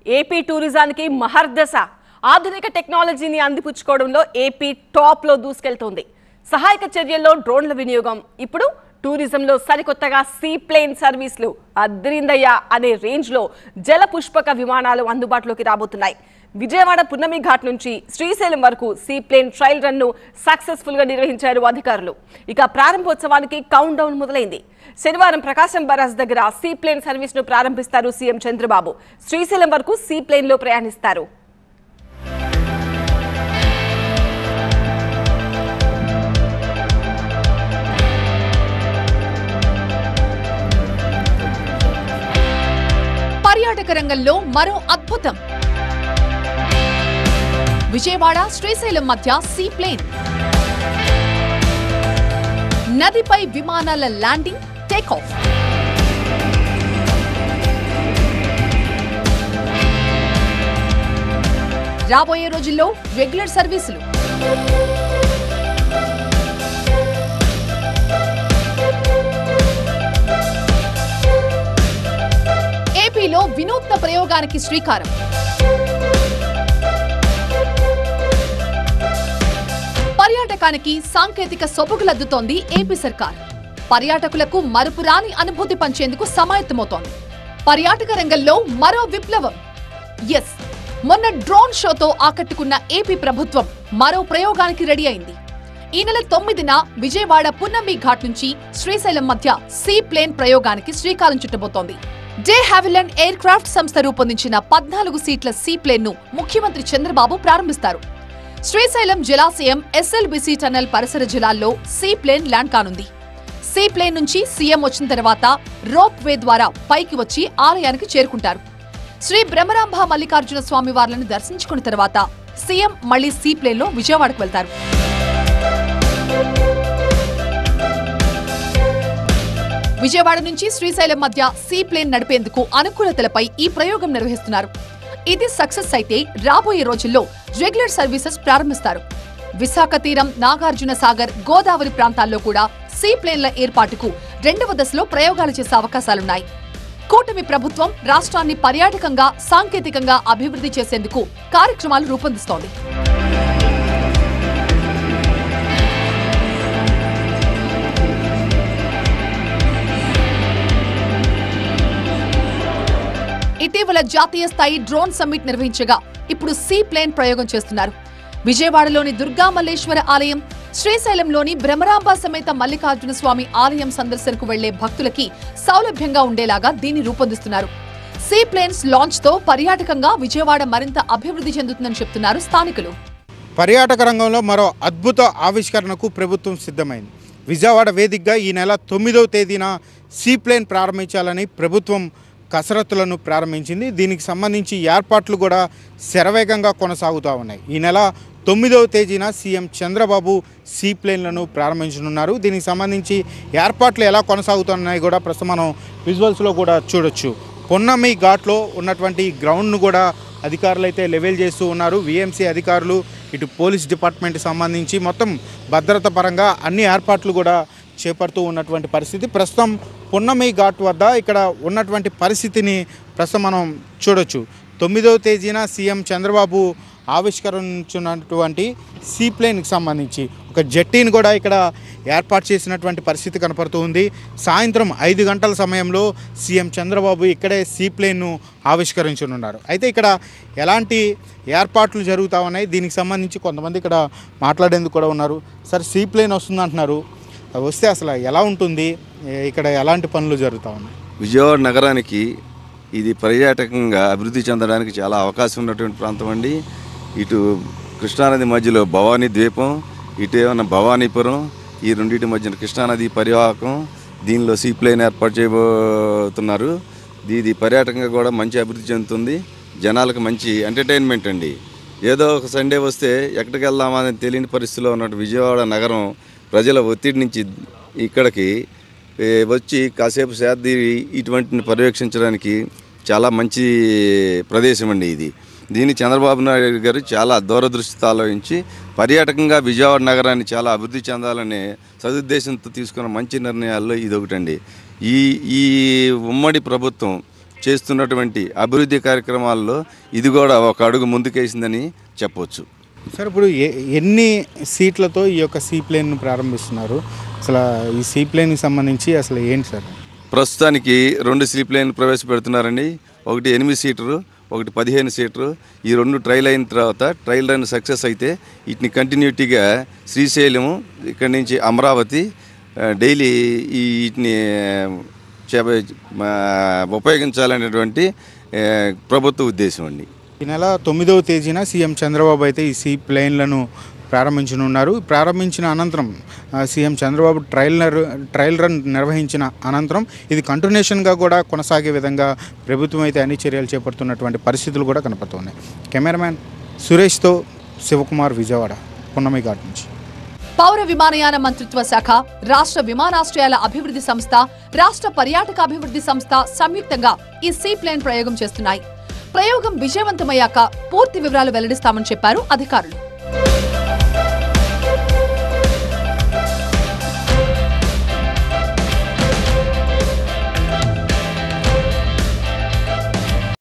AP టూరిజానికి మహర్దశ ఆధునిక టెక్నాలజీని అందిపుచ్చుకోవడంలో ఏపీ టాప్ లో దూసుకెళ్తోంది సహాయక చర్యల్లో డ్రోన్ల వినియోగం ఇప్పుడు టూరిజంలో సరికొత్తగా సీ ప్లేన్ సర్వీసులు అద్రిందయ్య అనే రేంజ్ లో జల పుష్పక విమానాలు అందుబాటులోకి రాబోతున్నాయి విజయవాడ పున్నమి ఘాట్ నుంచి శ్రీశైలం వరకు సీ ప్లేన్ ట్రయల్ రన్ ను సక్సెస్ఫుల్ గా నిర్వహించారు అధికారులు ఇక ప్రారంభోత్సవానికి కౌంట్ డౌన్ మొదలైంది శనివారం ప్రకాశం బరాజ్ దగ్గర సీ ప్లేన్ సర్వీస్ ను ప్రారంభిస్తారు సీఎం చంద్రబాబు శ్రీశైలం వరకు సీ ప్లేన్ లో ప్రయాణిస్తారు పర్యాటక రంగంలో మరో అద్భుతం విజయవాడ శ్రీశైలం మధ్య సీ ప్లేన్ నదిపై విమానాల ల్యాండింగ్ టేక్ ఆఫ్ రాబోయే రోజుల్లో రెగ్యులర్ సర్వీసులు ఏపీలో వినూత్న ప్రయోగానికి శ్రీకారం పర్యాటకానికి సాంకేతిక సొబగులద్దుతోంది ఏపీ సర్కార్ పర్యాటకులకు మరుపురాని అనుభూతి పంచేందుకు సమాయత్తమవుతోంది పర్యాటక రంగంలో మరో విప్లవం ఎస్ మొన్న డ్రోన్ షోతో ఆకట్టుకున్న ఏపీ ప్రభుత్వం మరో ప్రయోగానికి రెడీ అయింది ఈ నెల తొమ్మిదిన విజయవాడ పున్నమి ఘాట్ నుంచి శ్రీశైలం మధ్య సీ ప్లేన్ ప్రయోగానికి శ్రీకారం చుట్టబోతోంది డే హావిలండ్ ఎయిర్ క్రాఫ్ట్ సంస్థ రూపొందించిన పద్నాలుగు సీట్ల సీ ప్లేన్ ను ముఖ్యమంత్రి చంద్రబాబు ప్రారంభిస్తారు శ్రీశైలం జలాశయం ఎస్ఎల్బిసి టన్నెల్ పరిసర జిల్లాల్లో సీ ప్లేన్ ల్యాండ్ కానుంది సీ ప్లేన్ నుంచి సీఎం వచ్చిన తర్వాత రోప్ వే ద్వారా పైకి వచ్చి ఆలయానికి చేరుకుంటారు శ్రీ బ్రహ్మరాంభ మల్లికార్జున స్వామి వార్లను దర్శించుకున్న తర్వాత సీఎం మళ్లీ సీ ప్లేన్ లో విజయవాడకు వెళ్తారు విజయవాడ నుంచి శ్రీశైలం మధ్య సీ ప్లేన్ నడిపేందుకు అనుకూలతలపై ఈ ప్రయోగం నిర్వహిస్తున్నారు ఇది సక్సెస్ అయితే రాబోయే రోజుల్లో రెగ్యులర్ సర్వీసెస్ ప్రారంభిస్తారు విశాఖ తీరం నాగార్జున సాగర్ గోదావరి ప్రాంతాల్లో కూడా సీ ప్లేన్ల ఏర్పాటుకు రెండవ దశలో ప్రయోగాలు చేసే అవకాశాలున్నాయి కూటమి ప్రభుత్వం రాష్ట్రాన్ని పర్యాటకంగా సాంకేతికంగా అభివృద్ధి చేసేందుకు కార్యక్రమాలు రూపొందిస్తోంది ఇటీవల జాతీయ స్థాయి డ్రోన్ సమ్మిట్ నిర్వహించగా ఇప్పుడు సీ ప్లేన్ ప్రయోగం చేస్తున్నారు విజయవాడలోని దుర్గా మల్లేశ్వర ఆలయం శ్రీశైలంలోని భ్రమరాంబ సమేత మల్లికార్జున స్వామి ఆలయం సందర్శనకు వెళ్లే భక్తులకి సౌలభ్యంగా ఉండేలాగా దీన్ని రూపొందిస్తున్నారు సీ ప్లేన్స్ లాంచ్ తో పర్యాటకంగా విజయవాడ మరింత అభివృద్ధి చెందుతుందని చెప్తున్నారు స్థానికులు పర్యాటక రంగంలో మరో అద్భుత ఆవిష్కరణకు ప్రభుత్వం సిద్ధమైంది విజయవాడ వేదికగా ఈ నెల తొమ్మిదవ తేదీన సీప్లేన్ ప్రారంభించాలని ప్రభుత్వం కసరత్తులను ప్రారంభించింది దీనికి సంబంధించి ఏర్పాట్లు కూడా శరవేగంగా కొనసాగుతూ ఉన్నాయి ఈ నెల తొమ్మిదవ తేదీన సీఎం చంద్రబాబు సీప్లేన్లను ప్రారంభించనున్నారు దీనికి సంబంధించి ఏర్పాట్లు ఎలా కొనసాగుతున్నాయి కూడా ప్రస్తుతం మనం విజువల్స్లో కూడా చూడొచ్చు పొన్నమి ఘాట్లో ఉన్నటువంటి గ్రౌండ్ను కూడా అధికారులు అయితే లెవెల్ చేస్తూ ఉన్నారు విఎంసీ అధికారులు ఇటు పోలీస్ డిపార్ట్మెంట్ సంబంధించి మొత్తం భద్రత పరంగా అన్ని ఏర్పాట్లు కూడా చేపడుతూ ఉన్నటువంటి పరిస్థితి ప్రస్తుతం పున్నమి ఘాట్ వద్ద ఇక్కడ ఉన్నటువంటి పరిస్థితిని ప్రస్తుతం మనం చూడొచ్చు తొమ్మిదవ తేదీన సీఎం చంద్రబాబు ఆవిష్కరించినటువంటి సీప్లేన్కి సంబంధించి ఒక జెట్టీని కూడా ఇక్కడ ఏర్పాటు చేసినటువంటి పరిస్థితి కనపడుతూ ఉంది సాయంత్రం ఐదు గంటల సమయంలో సీఎం చంద్రబాబు ఇక్కడే సీప్లేన్ను ఆవిష్కరించనున్నారు అయితే ఇక్కడ ఎలాంటి ఏర్పాట్లు జరుగుతా ఉన్నాయి దీనికి సంబంధించి కొంతమంది ఇక్కడ మాట్లాడేందుకు కూడా ఉన్నారు సార్ సీప్లేన్ వస్తుందంటున్నారు అది వస్తే అసలు ఎలా ఉంటుంది ఏ- ఇక్కడ ఎలాంటి పనులు జరుగుతూ ఉన్నాయి విజయవాడ నగరానికి ఇది పర్యాటకంగా అభివృద్ధి చెందడానికి చాలా అవకాశం ఉన్నటువంటి ప్రాంతం అండి ఇటు కృష్ణానది మధ్యలో భవానీ ద్వీపం ఇటు ఏమన్నా భవానీపురం ఈ రెండింటి మధ్యన కృష్ణానది పరివాహకం దీనిలో సీ ప్లేన్ ఏర్పాటు చేయబోతున్నారు ఇది పర్యాటకంగా కూడా మంచి అభివృద్ధి చెందుతుంది జనాలకు మంచి ఎంటర్టైన్మెంట్ అండి ఏదో ఒక సండే వస్తే ఎక్కడికి వెళ్దామని తెలియని పరిస్థితిలో ఉన్న విజయవాడ నగరం ప్రజల ఒత్తిడి నుంచి ఇక్కడికి ఏ, వచ్చి కాసేపు సేద్ది ఇటువంటి పర్యవేక్షించడానికి చాలా మంచి ప్రదేశం అండి ఇది దీన్ని చంద్రబాబు నాయుడు గారు చాలా దూరదృష్టితో ఆలోచించి పర్యాటకంగా విజయవాడ నగరాన్ని చాలా అభివృద్ధి చెందాలనే సదుద్దేశంతో తీసుకున్న మంచి నిర్ణయాల్లో ఇది ఒకటండి ఈ ఈ ఉమ్మడి ప్రభుత్వం చేస్తున్నటువంటి అభివృద్ధి కార్యక్రమాల్లో ఇది కూడా ఒక అడుగు ముందుకేసిందని చెప్పవచ్చు సార్ ఇప్పుడు ఎ- ఎన్ని సీట్లతో ఈ యొక్క సీ ప్లేన్ ప్రారంభిస్తున్నారు అసలు ఈ సీ ప్లేన్కి సంబంధించి అసలు ఏంటి సార్ ప్రస్తుతానికి రెండు స్లీప్ లైన్ ప్రవేశపెడుతున్నారండి ఒకటి ఎనిమిది సీటరు ఒకటి పదిహేను సీటరు ఈ రెండు ట్రైల్ అయిన తర్వాత ట్రైల్ రన్ సక్సెస్ అయితే వీటిని కంటిన్యూటీగా శ్రీశైలము ఇక్కడి నుంచి అమరావతి ఆ, డైలీ ఈ వీటిని చేప- మా ఉపయోగించాలనేటువంటి ఆ, ప్రభుత్వ ఉద్దేశం అండి ఈ నెల తొమ్మిదవ తేదీన సీఎం చంద్రబాబు అయితే ఈ సీ ప్లేన్లను ప్రారంభించనున్నారు ప్రారంభించిన అనంతరం ఆ, CM Chandrababu trial trial run నిర్వహించిన అనంతరం ఇది కంటిన్యూషన్గా కూడా కొనసాగే విధంగా ప్రభుత్వం అయితే అన్ని చర్యలు చేపడుతున్నటువంటి పరిస్థితులు కూడా కనపడుతున్నాయి కెమెరామ్యాన్ సురేష్తో శివకుమార్ విజయవాడ పున్నమి ఘాట్ నుంచి పౌర విమానయాన మంత్రిత్వ శాఖ రాష్ట్ర విమానాశ్రయాల అభివృద్ధి సంస్థ రాష్ట్ర పర్యాటక అభివృద్ధి సంస్థ సంయుక్తంగా ఈ సీ ప్లేన్ ప్రయోగం చేస్తున్నాయి ప్రయోగం విజయవంతమయ్యాక పూర్తి వివరాలు వెల్లడిస్తామని చెప్పారు అధికారులు